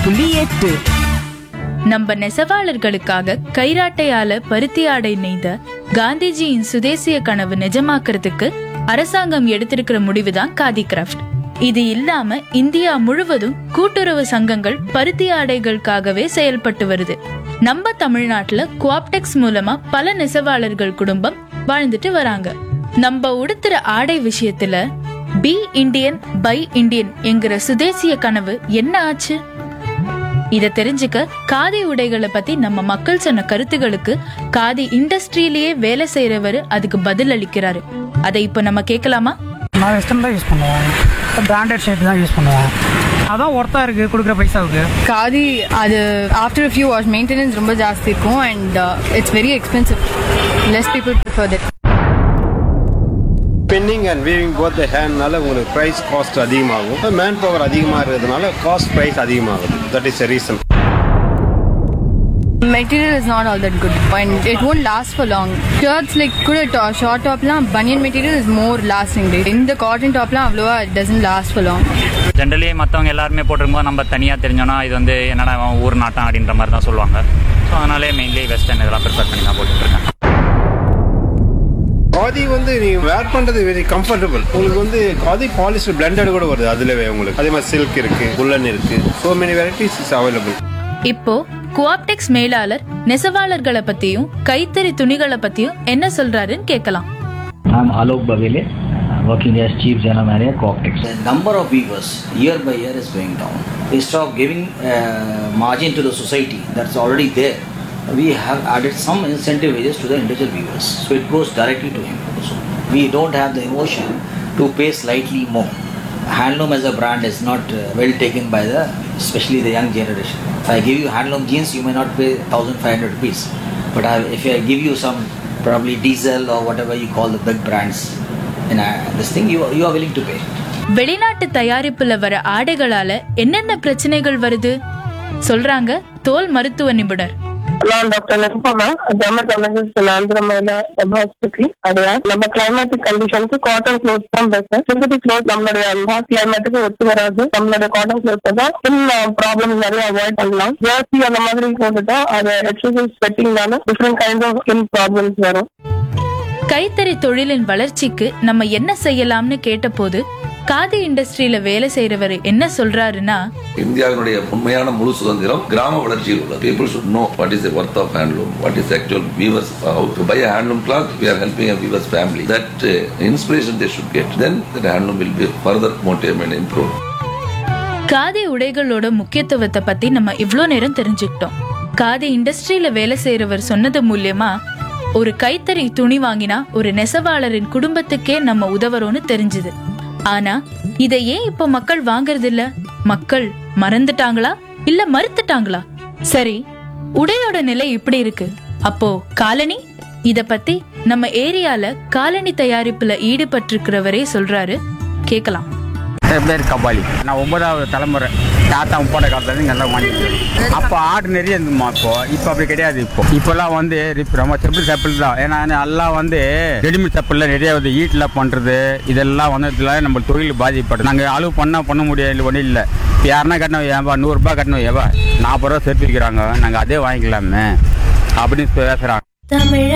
புள்ளி எட்டு நம்ம நெசவாளர்களுக்காக கைராட்டையால பருத்தி ஆடை நெய்த காந்திஜியின் சுதேசிய கனவு நிஜமாக்குறதுக்கு அரசாங்கம் எடுத்திருக்கிற முடிவுதான் காதி கிராஃப்ட் இது இல்லாம இந்தியா முழுவதும் கூட்டுறவு சங்கங்கள் பருத்தி ஆடைகளுக்காகவே செயல்பட்டு வருது நம்ம தமிழ்நாட்டுல குவாப்டெக்ஸ் மூலமா பல நெசவாளர்கள் குடும்பம் வாழ்ந்துட்டு வராங்க நம்ம உடுத்துற ஆடை விஷயத்துல பி இந்தியன் பை இந்தியன் என்கிற சுதேசிய கனவு என்ன ஆச்சு இத தெரிஞ்சுக்க காதி உடைகளை பத்தி நம்ம மக்கள் சொன்ன கருத்துகளுக்கு காதி இண்டஸ்ட்ரியிலேயே வேலை செய்யறவரு அதுக்கு பதில் அளிக்கிறாரு அதை இப்போ நம்ம கேட்கலாமா நான் வெஸ்டர்ன் தான் யூஸ் பண்ணுவேன் பிராண்டட் ஷர்ட் தான் யூஸ் பண்ணுவேன் அதான் ஒர்த்தாக இருக்குது கொடுக்குற பைசாவுக்கு காதி அது ஆஃப்டர் ஃபியூ வாஷ் மெயின்டெனன்ஸ் ரொம்ப ஜாஸ்தி இருக்கும் and it's very expensive less people prefer that spinning and weaving both ஹேண்ட்னால உங்களுக்கு ப்ரைஸ் காஸ்ட் அதிகமாகும் மேன் பவர் அதிகமாக இருக்கிறதுனால காஸ்ட் ப்ரைஸ் அதிகமாகுது that is a reason material is not all that good and it won't last for long shirts like கூட short டாப்லாம் பனியன் material is more lasting டே இந்த காட்டன் டாப்லாம் அவ்வளோவா it doesn't last for long generally மற்றவங்க எல்லாருமே போட்டிருக்கும்போது நம்ம தனியாக தெரிஞ்சோன்னா இது வந்து என்னடா இவன் ஊர் நாட்டம் அப்படின்ற மாதிரி தான் சொல்லுவாங்க ஸோ அதனாலே மெயின்லி வெஸ்டர்ன் இதெல்லாம் ப்ரிஃபர் பண்ணி தான் போட்டுட்ருக்கேன் காதி வந்து நீங்க வேர் பண்றது வெரி கம்ஃபர்டபுள் உங்களுக்கு வந்து காதி பாலிஸ்டர் பிளண்டட் கூட வருது அதுலவே உங்களுக்கு அதே மாதிரி சில்க் இருக்கு புல்லன் இருக்கு so many varieties is available இப்போ குவாப்டெக்ஸ் மேலாளர் நெசவாளர்களை பத்தியும் கைத்தறி துணிகளை பத்தியும் என்ன சொல்றாருன்னு கேட்கலாம் I'm Alok Bavile, working as Chief General Manager, Coptex. The number of weavers year by year is going down. Instead of giving uh, margin to the society that's already there, we have added some incentive wages to the individual weavers. So it goes directly to him also. We don't have the emotion to pay slightly more. Handloom as a brand is not uh, well taken by the, especially the young generation. If I give you handloom jeans, you may not pay 1500 rupees. But I, if I give you some probably diesel or whatever you call the big brands, in uh, this thing, you, you are willing to pay. வெளிநாட்டு தயாரிப்புல வர ஆடைகளால என்னென்ன பிரச்சனைகள் வருது சொல்றாங்க தோல் மருத்துவ நிபுணர் நான் டாக்டர் நிருபமா டெர்மட்டாலஜிஸ்ட் ஆந்திரமையில ஹாஸ்பிட்டல் அடையா நம்ம கிளைமேட்டிக் கண்டிஷனுக்கு காட்டன் க்ளோத்ஸ் தான் பெஸ்ட் சிந்தட்டிக் க்ளோத் நம்மளுடைய கிளைமேட்டுக்கு ஒத்து வராது நம்மளுடைய காட்டன் க்ளோத் தான் ஸ்கின் ப்ராப்ளம் நிறைய அவாய்ட் பண்ணலாம் ஜெர்சி அந்த மாதிரி போட்டுட்டா அது எக்ஸசைஸ் ஸ்வெட்டிங்னால different kind of skin problems வரும் கைத்தறி தொழிலின் வளர்ச்சிக்கு நம்ம என்ன செய்யலாம்னு கேட்டபோது காதி இண்டஸ்ட்ரியில வேலை செய்யறவர் என்ன சொல்றாருன்னா இந்தியாவினுடைய உண்மையான முழு சுதந்திரம் கிராம வளர்ச்சியில் உள்ளது people should know what is the worth of handloom what is the actual weavers how to buy a handloom cloth we are helping a weaver's family that uh, inspiration they should get then that handloom will be further motivated and improved khadi உடைகளோட முக்கியத்துவத்தை பத்தி நம்ம இவ்ளோ நேரம் தெரிஞ்சுக்கிட்டோம் காதி இண்டஸ்ட்ரியில வேலை செய்யறவர் சொன்னது மூலியமா ஒரு கைத்தறி துணி வாங்கினா ஒரு நெசவாளரின் குடும்பத்துக்கே நம்ம உதவுறோம்னு தெரிஞ்சுது ஆனா இதை ஏன் இப்போ மக்கள் வாங்குறது இல்ல மக்கள் மறந்துட்டாங்களா இல்ல மறுத்துட்டாங்களா சரி உடையோட நிலை இப்படி இருக்கு அப்போ காலனி இத பத்தி நம்ம ஏரியால காலனி தயாரிப்புல ஈடுபட்டிருக்கிறவரே சொல்றாரு கேக்கலாம் என் பேர் கபாலி நான் ஒன்பதாவது தலைமுறை தாத்தா முப்பாட்ட காலத்துல இங்கே எல்லாம் வாங்கிட்டு அப்போ ஆடு நிறைய இருந்துமா இப்போ இப்போ அப்படி கிடையாது இப்போ இப்போல்லாம் வந்து இப்போ ரொம்ப செப்பிள் செப்பிள் தான் ஏன்னா எல்லாம் வந்து ரெடிமேட் செப்பிளில் நிறைய வந்து ஈட்டில் பண்ணுறது இதெல்லாம் வந்து இதெல்லாம் நம்ம தொழில் பாதிப்படுது நாங்கள் அளவு பண்ணால் பண்ண முடியாது ஒன்றும் இல்லை இப்போ யாருன்னா கட்டணும் ஏன்பா நூறுரூபா கட்டணும் ஏவா நாற்பது ரூபா சேர்த்து வைக்கிறாங்க நாங்கள் அதே வாங்கிக்கலாமே அப்படின்னு பேசுகிறாங்க தமிழ